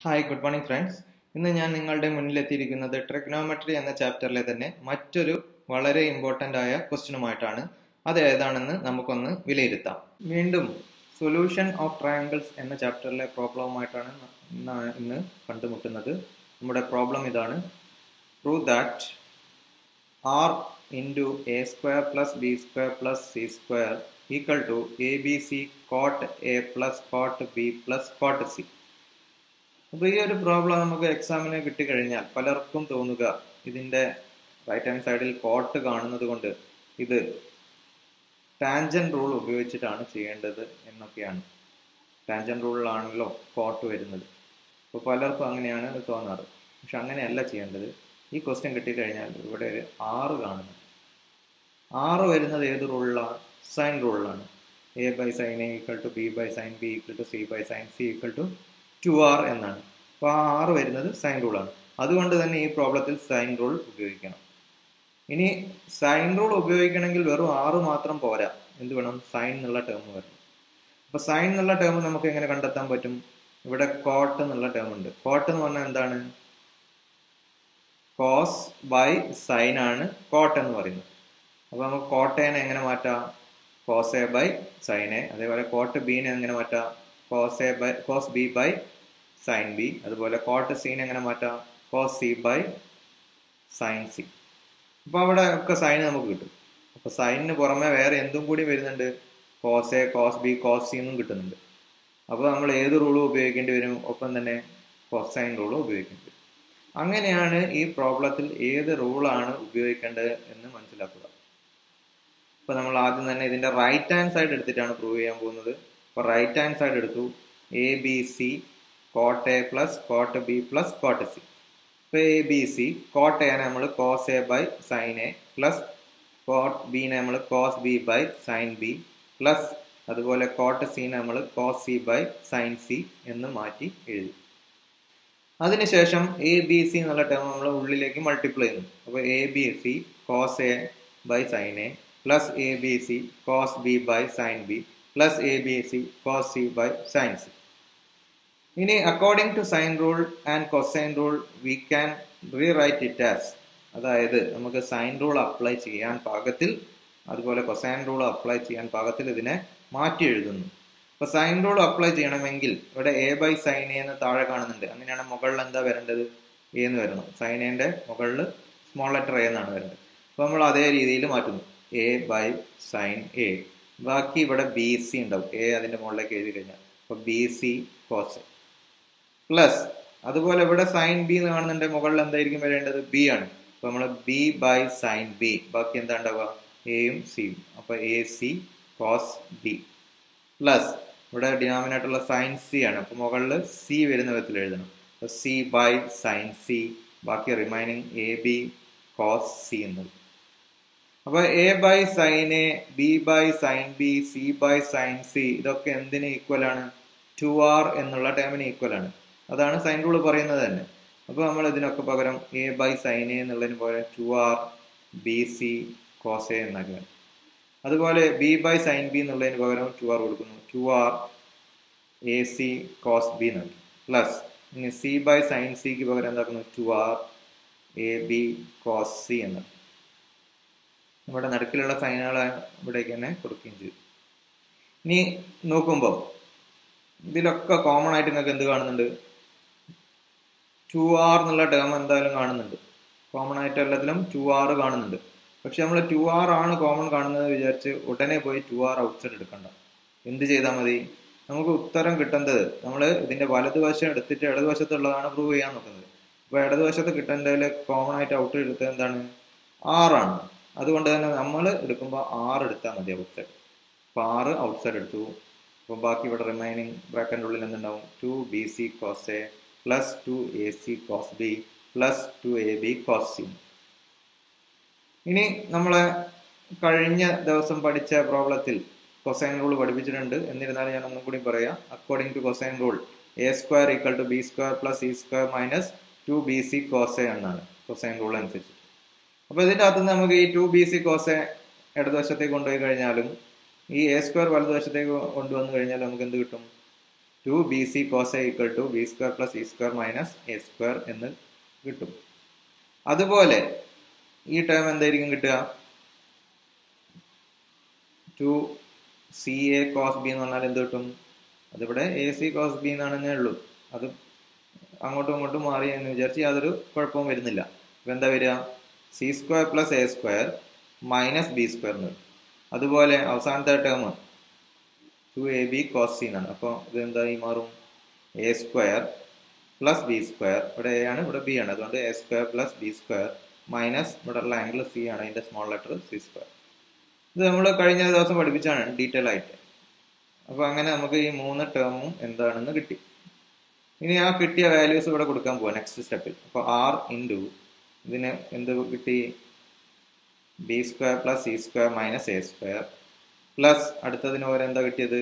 hi good morning friends ഇന്ന് ഞാൻ നിങ്ങളുടെ മുന്നിൽ എത്തിയിരിക്കുന്നത് ട്രിഗ്നോമെട്രി എന്ന ചാപ്റ്ററിലെ തന്നെ മറ്റൊരു വളരെ ഇമ്പോർട്ടൻ്റ് ആയ ക്വസ്റ്റ്യനുമായിട്ടാണ് അത് ഏതാണെന്ന് നമുക്കൊന്ന് വിലയിരുത്താം വീണ്ടും സൊല്യൂഷൻ ഓഫ് ട്രയാങ്കിൾസ് എന്ന ചാപ്റ്ററിലെ പ്രോബ്ലവുമായിട്ടാണ് ഇന്ന് ഇന്ന് കണ്ടുമുട്ടുന്നത് നമ്മുടെ പ്രോബ്ലം ഇതാണ് prove that R into A square plus B square plus C square equal to A b c cot A plus cot B plus cot C അപ്പോൾ ഈ ഒരു പ്രോബ്ലം നമുക്ക് എക്സാമിന് കിട്ടിക്കഴിഞ്ഞാൽ പലർക്കും തോന്നുക ഇതിൻ്റെ റൈറ്റ് ഹാൻഡ് സൈഡിൽ കോട്ട് കാണുന്നത് കൊണ്ട് ഇത് ടാൻജൻ റൂൾ ഉപയോഗിച്ചിട്ടാണ് ചെയ്യേണ്ടത് എന്നൊക്കെയാണ് ടാൻജൻ റൂളിലാണല്ലോ കോട്ട് വരുന്നത് അപ്പോൾ പലർക്കും അങ്ങനെയാണ് തോന്നാറ് പക്ഷെ അങ്ങനെയല്ല ചെയ്യേണ്ടത് ഈ ക്വസ്റ്റ്യൻ കിട്ടിക്കഴിഞ്ഞാൽ ഇവിടെ ഒരു ആറ് കാണുന്നു ആറ് വരുന്നത് ഏത് റൂളിലാണ് സൈൻ റൂളിലാണ് a by sine A equal to b by sine B equal to c by sine C equal to two R എന്നാണ് അപ്പോൾ ആ ആറ് വരുന്നത് സൈൻ റൂളാണ് അതുകൊണ്ട് തന്നെ ഈ പ്രോബ്ലത്തിൽ സൈൻ റൂൾ ഉപയോഗിക്കണം ഇനി സൈൻ റൂൾ ഉപയോഗിക്കണമെങ്കിൽ വെറും ആറ് മാത്രം പോരാ എന്ത് വേണം സൈൻ എന്നുള്ള ടേം വരണം അപ്പോൾ സൈൻ എന്നുള്ള ടേം നമുക്ക് എങ്ങനെ കണ്ടെത്താൻ പറ്റും ഇവിടെ കോട്ട് എന്നുള്ള ടേം ഉണ്ട് കോട്ട് എന്ന് പറഞ്ഞാൽ എന്താണ് കോസ് ബൈ സൈൻ ആണ് കോട്ട് എന്ന് പറയുന്നത് അപ്പോൾ നമുക്ക് കോട്ടേനെ എങ്ങനെ മാറ്റാം cos A by sine A അതേപോലെ കോട്ട് ബീനെ എങ്ങനെ മാറ്റാം cos A by cos B by sine B അതുപോലെ കോട്ട് സീനെ എങ്ങനെ മാറ്റാം cos C by sine C അപ്പോൾ അവിടെ ഒക്കെ സൈൻ നമുക്ക് കിട്ടും അപ്പോൾ സൈനിന് പുറമെ വേറെ എന്തും കൂടി വരുന്നുണ്ട് cos A cos B cos C എന്നും കിട്ടുന്നുണ്ട് അപ്പോൾ നമ്മൾ ഏത് റൂളും ഉപയോഗിക്കേണ്ടി വരും ഒപ്പം തന്നെ കൊസൈൻ റൂളും ഉപയോഗിക്കേണ്ടി വരും അങ്ങനെയാണ് ഈ പ്രോബ്ലത്തിൽ ഏത് റൂളാണ് ഉപയോഗിക്കേണ്ടത് എന്ന് മനസ്സിലാക്കുക അപ്പോൾ നമ്മൾ ആദ്യം തന്നെ ഇതിൻ്റെ റൈറ്റ് ഹാൻഡ് സൈഡ് എടുത്തിട്ടാണ് പ്രൂവ് ചെയ്യാൻ പോകുന്നത് അപ്പോൾ റൈറ്റ് ഹാൻഡ് സൈഡ് എടുത്തു a b c cot A plus cot B plus cot C ഇപ്പോൾ എ ബി സി കോട്ട് എനെ നമ്മൾ cos A by sine A plus cot ബിനെ നമ്മൾ cos B by sine B plus അതുപോലെ cot സീനെ നമ്മൾ cos C by sine C എന്ന് മാറ്റി എഴുതി അതിനുശേഷം എ ബി സി എന്നുള്ള ടേം നമ്മൾ ഉള്ളിലേക്ക് മൾട്ടിപ്ലൈ ചെയ്യുന്നു അപ്പോൾ a b C cos A by sine A plus a b C cos B by sine B plus a b C cos C by sine C ഇനി according to sine rule and cosine rule we can rewrite it as അതായത് നമുക്ക് sign rule apply ചെയ്യാൻ പാകത്തിൽ അതുപോലെ cosine rule apply ചെയ്യാൻ പാകത്തിൽ ഇതിനെ മാറ്റി എഴുതുന്നു അപ്പോൾ സൈൻ റൂൾ അപ്ലൈ ചെയ്യണമെങ്കിൽ ഇവിടെ എ ബൈ സൈൻ എ എന്ന് താഴെ കാണുന്നുണ്ട് അങ്ങനെയാണ് മുകളിൽ എന്താ വരേണ്ടത് എ എന്ന് വരണം സൈൻ എൻ്റെ മുകളിൽ സ്മോൾ ലെറ്റർ എ എന്നാണ് വരേണ്ടത് അപ്പോൾ നമ്മൾ അതേ രീതിയിൽ മാറ്റുന്നു എ ബൈ സൈൻ എ ബാക്കി ഇവിടെ ബി സി ഉണ്ടാവും എ അതിൻ്റെ മുകളിലേക്ക് എഴുതി കഴിഞ്ഞാൽ അപ്പോൾ ബി സി കോസ് പ്ലസ് അതുപോലെ ഇവിടെ സൈൻ ബി എന്ന് കാണുന്നുണ്ട് മുകളിൽ എന്തായിരിക്കും വരേണ്ടത് ബി ആണ് അപ്പോൾ നമ്മൾ ബി ബൈ സൈൻ ബി ബാക്കി എന്താ ഉണ്ടാവുക എയും സിയും അപ്പോൾ a C cos B plus ഇവിടെ ഡിനോമിനേറ്ററുള്ള സൈൻ സി ആണ് അപ്പോൾ മുകളിൽ സി വരുന്ന വിധത്തിൽ എഴുതണം അപ്പോൾ സി ബൈ സൈൻ സി ബാക്കി remaining a B cos C എന്നത് അപ്പോൾ a by sine A b by sine B c by sine C ഇതൊക്കെ എന്തിന് ഈക്വൽ ആണ് ടു ആർ എന്നുള്ള ടൈമിന് ഈക്വൽ ആണ് അതാണ് സൈൻ റൂൾ പറയുന്നത് തന്നെ അപ്പോൾ നമ്മൾ ഇതിനൊക്കെ പകരം എ ബൈ സൈൻ എ എന്നുള്ളതിന് പകരം two R b C cos A എന്നാക്കുകയാണ് അതുപോലെ ബി ബൈ സൈൻ ബി എന്നുള്ളതിന് പകരം ടു ആർ കൊടുക്കുന്നു two R a C cos B നൽകി പ്ലസ് ഇനി സി ബൈ സൈൻ സിക്ക് പകരം എന്താക്കുന്നു two R a B cos C എന്ന് നമ്മുടെ നടുക്കിലുള്ള സൈനുകൾ ഇവിടേക്ക് തന്നെ കൊടുക്കുകയും ചെയ്തു ഇനി നോക്കുമ്പോൾ ഇതിലൊക്കെ കോമൺ ആയിട്ട് നിങ്ങൾക്ക് എന്ത് കാണുന്നുണ്ട് ടു ആർ എന്നുള്ള ടേം എന്തായാലും കാണുന്നുണ്ട് കോമൺ ആയിട്ട് എല്ലാത്തിലും ടു ആർ കാണുന്നുണ്ട് പക്ഷെ നമ്മൾ ടു ആർ ആണ് കോമൺ കാണുന്നത് വിചാരിച്ച് ഉടനെ പോയി ടു ആർ ഔട്ട്സൈഡ് എടുക്കണ്ട എന്ത് ചെയ്താൽ മതി നമുക്ക് ഉത്തരം കിട്ടേണ്ടത് നമ്മൾ ഇതിന്റെ വലതുവശം എടുത്തിട്ട് ഇടതുവശത്തുള്ളതാണ് പ്രൂവ് ചെയ്യാൻ നോക്കുന്നത് അപ്പോൾ ഇടതുവശത്ത് കിട്ടേണ്ടതിൽ കോമൺ ആയിട്ട് ഔട്ട് എടുത്തത് എന്താണ് ആറാണ് അതുകൊണ്ട് തന്നെ നമ്മൾ എടുക്കുമ്പോൾ ആറ് എടുത്താൽ മതി ഔട്ട്സൈഡ് അപ്പോൾ ആറ് ഔട്ട്സൈഡ് എടുത്തു അപ്പോൾ ബാക്കി ഇവിടെ റിമൈനിങ് ബ്രാക്കറ്റിൻ്റെ ഉള്ളിൽ എന്തുണ്ടാവും two B C cos A plus two a C cos B plus two A B cos C ഇനി നമ്മളെ കഴിഞ്ഞ ദിവസം പഠിച്ച പ്രോബ്ലത്തിൽ കൊസൈൻ റൂൾ പഠിപ്പിച്ചിട്ടുണ്ട് എന്നിരുന്നാലും ഞാൻ ഒന്നും കൂടി പറയാം according to cosine rule A square equal to B square plus C square minus two B C cos A എന്നാണ് കൊസൈൻ റൂൾ അനുസരിച്ച് അപ്പോൾ ഇതിൻ്റെ അകത്ത് നമുക്ക് ഈ ടു ബി സി കോസെ ഇടതുവശത്തേക്ക് കൊണ്ടുപോയി കഴിഞ്ഞാലും ഈ എ സ്ക്വയർ വലതുവശത്തേക്ക് കൊണ്ടുവന്നു കഴിഞ്ഞാൽ നമുക്ക് എന്ത് കിട്ടും two B C cos A equal to B square plus E square minus A square എന്ന് കിട്ടും അതുപോലെ ഈ ടേം എന്തായിരിക്കും കിട്ടുക two C A cos B എന്ന് പറഞ്ഞാൽ എന്ത് കിട്ടും അതിവിടെ എ സി കോസ് ബി എന്നാണെന്നേ ഉള്ളൂ അത് അങ്ങോട്ടും ഇങ്ങോട്ടും മാറി എന്ന് വിചാരിച്ച് യാതൊരു കുഴപ്പവും വരുന്നില്ല ഇപ്പം എന്താ വരിക C square plus A square minus B square എന്ന് അതുപോലെ അവസാനത്തെ term two A B cos C എന്നാണ് അപ്പോൾ ഇത് എന്തായി മാറും A square plus B square ഇവിടെ എ ആണ് ഇവിടെ ബി ആണ് അതുകൊണ്ട് A square plus B square minus ഇവിടെ ഉള്ള ആംഗിൾ സി ആണ് അതിൻ്റെ സ്മോൾ ലെറ്റർ സി സ്ക്വയർ ഇത് നമ്മൾ കഴിഞ്ഞ ദിവസം പഠിപ്പിച്ചാണ് ഡീറ്റെയിൽ ആയിട്ട് അപ്പോൾ അങ്ങനെ നമുക്ക് ഈ മൂന്ന് ടേമും എന്താണെന്ന് കിട്ടി ഇനി ആ കിട്ടിയ വാല്യൂസ് ഇവിടെ കൊടുക്കാൻ പോവാം നെക്സ്റ്റ് സ്റ്റെപ്പിൽ അപ്പോൾ ആർ ഇൻറ്റു ഇതിന് എന്ത് കിട്ടി B square plus C square minus A square plus അടുത്തതിന് പകരം എന്താ കിട്ടിയത്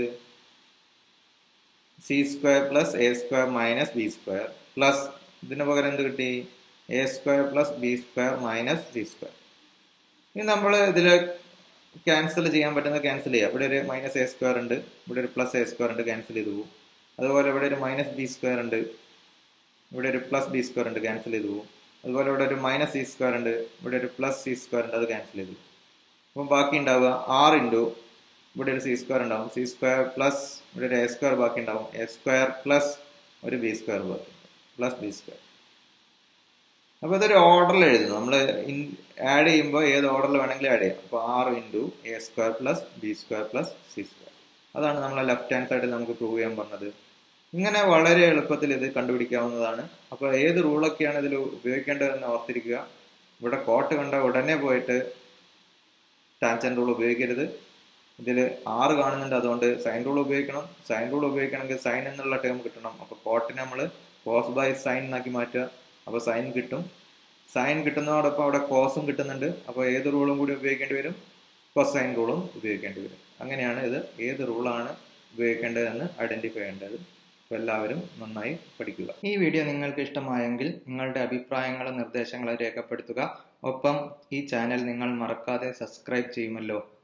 C square plus A square minus B square plus ഇതിന് പകരം എന്ത് കിട്ടി A square plus B square minus C square ഇനി നമ്മൾ ഇതിൽ ക്യാൻസൽ ചെയ്യാൻ പറ്റുന്നത് ക്യാൻസൽ ചെയ്യാം ഇവിടെ ഒരു മൈനസ് എ സ്ക്വയർ ഉണ്ട് ഇവിടെ ഒരു പ്ലസ് എ സ്ക്വയർ ഉണ്ട് ക്യാൻസൽ ചെയ്തു പോകും അതുപോലെ ഇവിടെ ഒരു മൈനസ് ബി സ്ക്വയർ ഉണ്ട് ഇവിടെ ഒരു പ്ലസ് ബി സ്ക്വയർ ഉണ്ട് ക്യാൻസൽ ചെയ്തു പോകും അതുപോലെ ഇവിടെ ഒരു മൈനസ് സി സ്ക്വയർ ഉണ്ട് ഇവിടെ ഒരു പ്ലസ് സി സ്ക്വയർ ഉണ്ട് അത് ക്യാൻസൽ ചെയ്തു അപ്പം ബാക്കി ഉണ്ടാവുക ആർ ഇൻറ്റു ഇവിടെ ഒരു സി സ്ക്വയർ ഉണ്ടാവും സി സ്ക്വയർ പ്ലസ് ഇവിടെ ഒരു എ സ്ക്വയർ ബാക്കി ഉണ്ടാവും എ സ്ക്വയർ പ്ലസ് ഒരു ബി സ്ക്വയർ ബാക്കി പ്ലസ് ബി സ്ക്വയർ അപ്പോൾ ഇതൊരു ഓർഡറിൽ എഴുതുന്നു നമ്മൾ ആഡ് ചെയ്യുമ്പോൾ ഏത് ഓർഡറിൽ വേണമെങ്കിലും ആഡ് ചെയ്യാം അപ്പോൾ R into A square plus B square plus C square അതാണ് നമ്മളെ ലെഫ്റ്റ് ഹാൻഡ് സൈഡിൽ നമുക്ക് പ്രൂവ് ചെയ്യാൻ പറഞ്ഞത് ഇങ്ങനെ വളരെ എളുപ്പത്തിൽ ഇത് കണ്ടുപിടിക്കാവുന്നതാണ് അപ്പോൾ ഏത് റൂളൊക്കെയാണ് ഇതിൽ ഉപയോഗിക്കേണ്ടതെന്ന് ഓർത്തിരിക്കുക ഇവിടെ കോട്ട് കണ്ട ഉടനെ പോയിട്ട് ടാൻജൻ റൂൾ ഉപയോഗിക്കരുത് ഇതിൽ ആറ് കാണുന്നുണ്ട് അതുകൊണ്ട് സൈൻ റൂൾ ഉപയോഗിക്കണം സൈൻ റൂൾ ഉപയോഗിക്കണമെങ്കിൽ സൈൻ എന്നുള്ള ടേം കിട്ടണം അപ്പോൾ കോട്ടിനെ നമ്മൾ കോസ് ബൈ സൈൻ എന്നാക്കി മാറ്റുക അപ്പോൾ സൈൻ കിട്ടും സൈൻ കിട്ടുന്നതോടൊപ്പം അവിടെ കോസും കിട്ടുന്നുണ്ട് അപ്പോൾ ഏത് റൂളും കൂടി ഉപയോഗിക്കേണ്ടി വരും കൊസൈൻ റൂളും ഉപയോഗിക്കേണ്ടി വരും അങ്ങനെയാണ് ഇത് ഏത് റൂളാണ് ഉപയോഗിക്കേണ്ടതെന്ന് ഐഡന്റിഫൈ ചെയ്യേണ്ടത് അപ്പോൾ എല്ലാവരും നന്നായി പഠിക്കുക ഈ വീഡിയോ നിങ്ങൾക്ക് ഇഷ്ടമായെങ്കിൽ നിങ്ങളുടെ അഭിപ്രായങ്ങളും നിർദ്ദേശങ്ങളും രേഖപ്പെടുത്തുക ഒപ്പം ഈ ചാനൽ നിങ്ങൾ മറക്കാതെ സബ്സ്ക്രൈബ് ചെയ്യുമല്ലോ